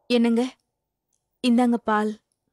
என்னங்க இந்தாங்க பால்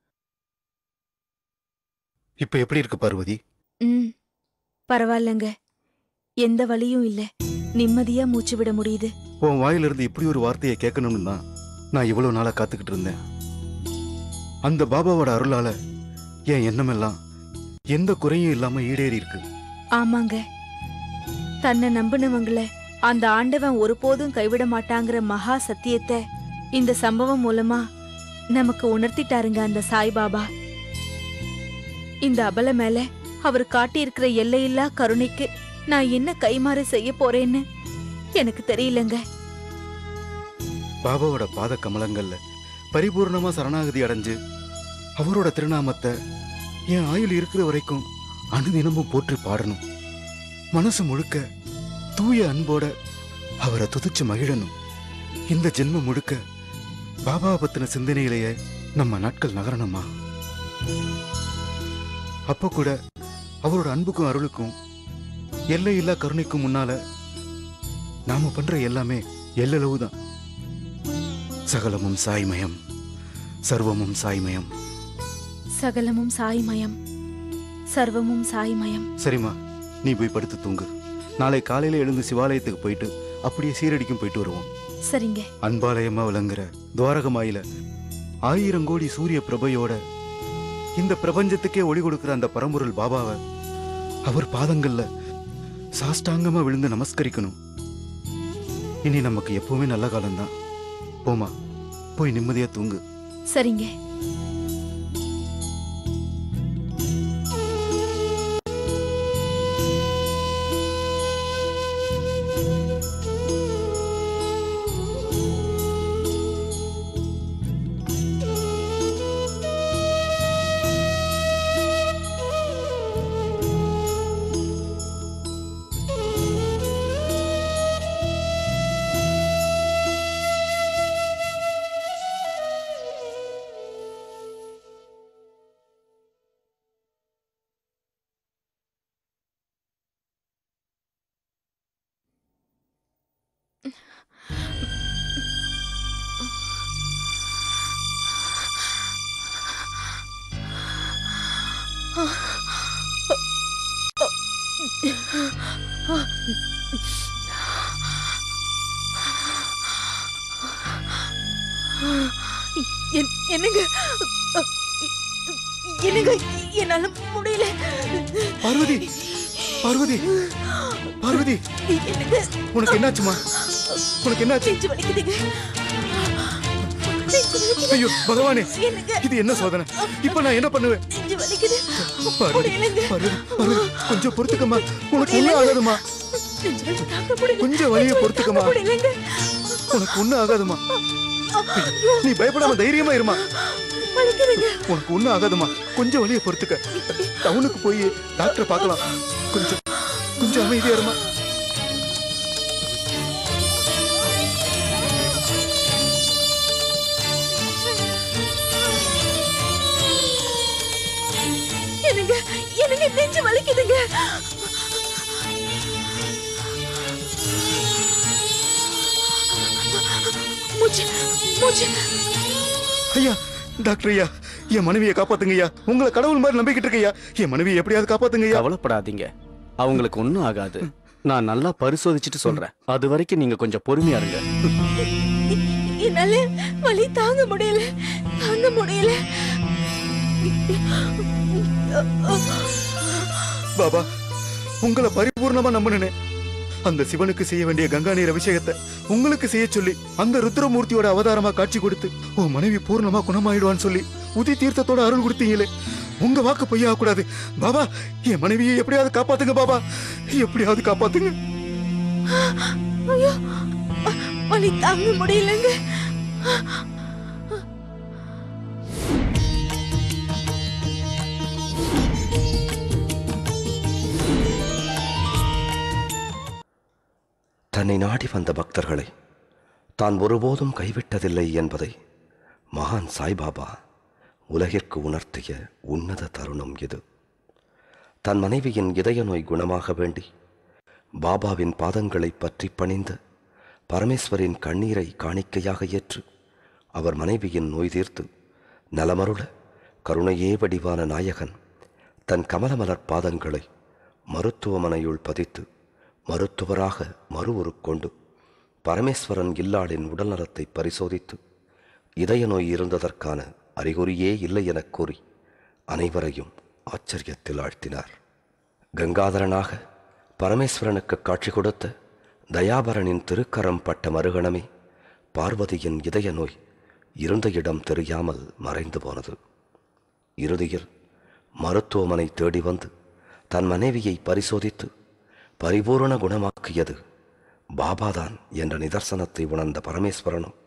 இப்ப எப்படி இருக்கு பார்வதி ம் பரவாயில்லங்க எந்த வலியும் இல்ல நிம்மதியா மூச்சு விட முடியுது உன் வாயிலிருந்து இப்படி ஒரு வார்த்தையை கேட்கணும்னு தான் நான் இவ்வளவு நாளா காத்துக்கிட்டு இருந்தேன் அந்த பாபாவோட அருளால என் எண்ணமெல்லாம் எந்த குறையும் இல்லாம ஈடேறி இருக்கு ஆமாங்க தன்னை நம்பினவங்கள அந்த ஆண்டவன் ஒருபோதும் கைவிட மாட்டாங்கிற மகா சத்தியத்தை இந்த சம்பவம் மூலமா நமக்கு உணர்த்திட்டாருங்க அந்த சாய்பாபா இந்த அபல மேல அவர் காட்டியிருக்கிற எல்லையில்லா கருணைக்கு நான் என்ன கைமாறு செய்ய போறேன்னு எனக்கு தெரியலங்க பாபாவோட பாத கமலங்கள்ல பரிபூர்ணமா சரணாகதி அடைஞ்சு அவரோட திருநாமத்தை என் ஆயுள் இருக்கிற வரைக்கும் அனுதினமும் போற்றி பாடணும் மனசு முழுக்க தூய அன்போட அவரை துதிச்சு மகிழணும் இந்த ஜென்மம் முழுக்க பாபாவை பத்தின சிந்தனையிலேயே நம்ம நாட்கள் நகரணுமா அப்போ கூட அவரோட அன்புக்கும் அருளுக்கும் எல்லையில்லா கருணைக்கும் முன்னால நாம பண்ற எல்லாமே எல்லளவுதான் சகலமும் சாய்மயம் சர்வமும் சாய்மயம் சகலமும் சாய்மயம் சர்வமும் சாய்மயம் சரிம்மா நீ போய் படுத்து தூங்கு நாளை காலையில எழுந்து சிவாலயத்துக்கு போயிட்டு அப்படியே சீரடிக்கும் போயிட்டு வருவோம் சரிங்க அன்பாலயமா விளங்குற துவாரகமாயில ஆயிரம் கோடி சூரிய பிரபையோட இந்த பிரபஞ்சத்துக்கே ஒளி கொடுக்கிற அந்த பரம்பொருள் பாபாவை அவர் பாதங்கள்ல சாஷ்டாங்கமா விழுந்து நமஸ்கரிக்கணும் இனி நமக்கு எப்பவுமே நல்ல காலம்தான் போமா போய் நிம்மதியா தூங்கு சரிங்க என்- என்னங்க என்னங்க என்னால முடியல பார்வதி பார்வதி பார்வதி என்னங்க உனக்கு என்னாச்சுமா உனக்கு என்னாச்சு நெஞ்சு வலிக்குதுங்க நெஞ்சு வலிக்குது. ஐயோ பகவானே என்னங்க இது என்ன சோதனை இப்ப நான் என்ன பண்ணுவேன் நெஞ்சு வலிக்குது பார்வதி முடியலங்க பார்வதி பார்வதி கொஞ்சம் பொறுத்துக்கம்மா உனக்கு ஒண்ணும் ஆகாதுமா நெஞ்சு வலி தாங்க முடியல கொஞ்சம் வலியை நெஞ்சு வலி பொறுத்துக்கம்மா. தாங்க முடியலங்க உனக்கு ஒண்ணும் ஆகாதுமா நீ பயப்படாம தைரியமா இருமா வலிக்குதுங்க உனக்கு ஒண்ணும் ஆகாதுமா கொஞ்சம் வலியை பொறுத்துக்க டவுனுக்கு போய் டாக்டரை பார்க்கலாம் கொஞ்சம் கொஞ்சம் அமைதியா இருமா என்னங்க என்னங்க நெஞ்சு வலிக்குதுங்க மூச்சு மூச்சு ஐயா டாக்டர் ஐயா என் மனைவியை காப்பாத்துங்க ஐயா உங்களை கடவுள் மாதிரி நம்பிக்கிட்டு இருக்கேன் ஐயா என் மனைவியை எப்படியாவது காப்பாத்துங்க ஐயா கவலைப்படாதீங்க அவங்களுக்கு ஒன்றும் ஆகாது நான் நல்லா பரிசோதிச்சுட்டு சொல்றேன் அது வரைக்கும் நீங்க கொஞ்சம் பொறுமையா இருங்க என்னால வலி தாங்க முடியல தாங்க முடியல பாபா உங்களை பரிபூர்ணமா நம்பினேன் அந்த சிவனுக்கு செய்ய வேண்டிய கங்கா நீர் அபிஷேகத்தை உங்களுக்கு செய்ய சொல்லி அந்த ருத்ரமூர்த்தியோட அவதாரமா காட்சி கொடுத்து உன் மனைவி பூர்ணமா குணமாயிடுவான்னு சொல்லி உதி தீர்த்தத்தோட அருள் கொடுத்தீங்களே உங்க வாக்கு பொய்யா கூடாது பாபா என் மனைவியை எப்படியாவது காப்பாத்துங்க பாபா எப்படியாவது காப்பாத்துங்க ஐயோ வலி தாங்க முடியலங்க தன்னை நாடி வந்த பக்தர்களை தான் ஒருபோதும் கைவிட்டதில்லை என்பதை மகான் சாய்பாபா உலகிற்கு உணர்த்திய உன்னத தருணம் இது தன் மனைவியின் இதய நோய் குணமாக வேண்டி பாபாவின் பாதங்களை பற்றி பணிந்து பரமேஸ்வரின் கண்ணீரை காணிக்கையாக ஏற்று அவர் மனைவியின் நோய் தீர்த்து நலமருள கருணையே வடிவான நாயகன் தன் கமலமலர் பாதங்களை மருத்துவமனையுள் பதித்து மருத்துவராக மறு உருக்கொண்டு பரமேஸ்வரன் இல்லாளின் உடல்நலத்தை பரிசோதித்து இதய நோய் இருந்ததற்கான அறிகுறியே இல்லை எனக் கூறி அனைவரையும் ஆச்சரியத்தில் ஆழ்த்தினார் கங்காதரனாக பரமேஸ்வரனுக்கு காட்சி கொடுத்த தயாபரனின் திருக்கரம் பட்ட மறுகணமே பார்வதியின் இதய நோய் இருந்த இடம் தெரியாமல் மறைந்து போனது இறுதியில் மருத்துவமனை தேடி வந்து தன் மனைவியை பரிசோதித்து பரிபூரண குணமாக்கியது பாபாதான் என்ற நிதர்சனத்தை உணர்ந்த பரமேஸ்வரனும்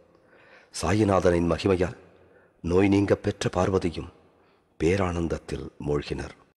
சாயிநாதனின் மகிமையால் நோய் நீங்க பெற்ற பார்வதியும் பேரானந்தத்தில் மூழ்கினர்